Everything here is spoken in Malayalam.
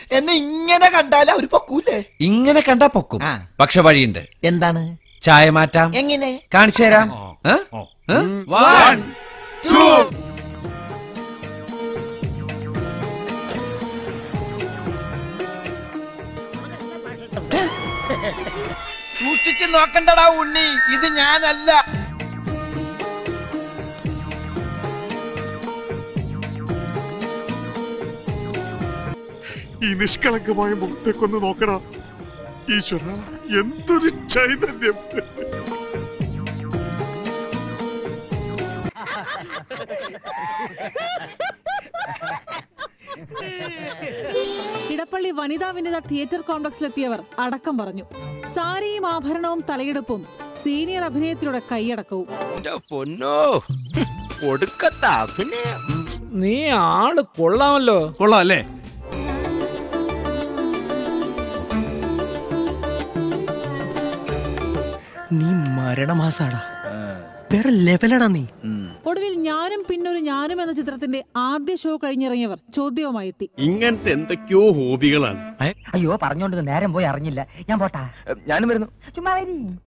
എന്നെ ഇങ്ങനെ കണ്ടാൽ അവര് പൊക്കൂലേ ഇങ്ങനെ കണ്ടാ പൊക്കും ആ. പക്ഷെ വഴിയുണ്ട് എന്താണ് ചായ മാറ്റാം എങ്ങനെ കാണിച്ചു തരാം ഏ? ഏ? One, two. സൂക്ഷിച്ച് നോക്കണ്ടടാ ഉണ്ണി ഇത് ഞാനല്ല ഈ നിഷ്കളങ്കമായ മുഖത്തേക്കൊന്ന് നോക്കണ ഈശ്വര എന്തൊരു ചൈതന്യം ഇടപ്പള്ളി വനിതാ വനിത തിയേറ്റർ കോംപ്ലക്സിലെത്തിയവർ അടക്കം പറഞ്ഞു സാരിയും ആഭരണവും തലയെടുപ്പും സീനിയർ അഭിനയത്തിലൂടെ കൈയടക്കവും പൊന്നോ കൊടുക്കത്ത അഭിനയം നീ ആള് കൊള്ളാമല്ലോ കൊള്ളാം അല്ലേ നീ മരണമാസാടാ വേറെ ലെവലടാ നീ ഒടുവിൽ ഞാനും പിന്നൊരു ഞാനും എന്ന ചിത്രത്തിന്റെ ആദ്യ ഷോ കഴിഞ്ഞിറങ്ങിയവർ ചോദ്യവുമായി എത്തി ഇങ്ങനത്തെ എന്തൊക്കെയോ ഹോബികളാണ് അയ്യോ പറഞ്ഞോണ്ട് നേരം പോയി അറിഞ്ഞില്ല ഞാൻ പോട്ടാ ഞാനും വരുന്നു ചുമ്മാ വരി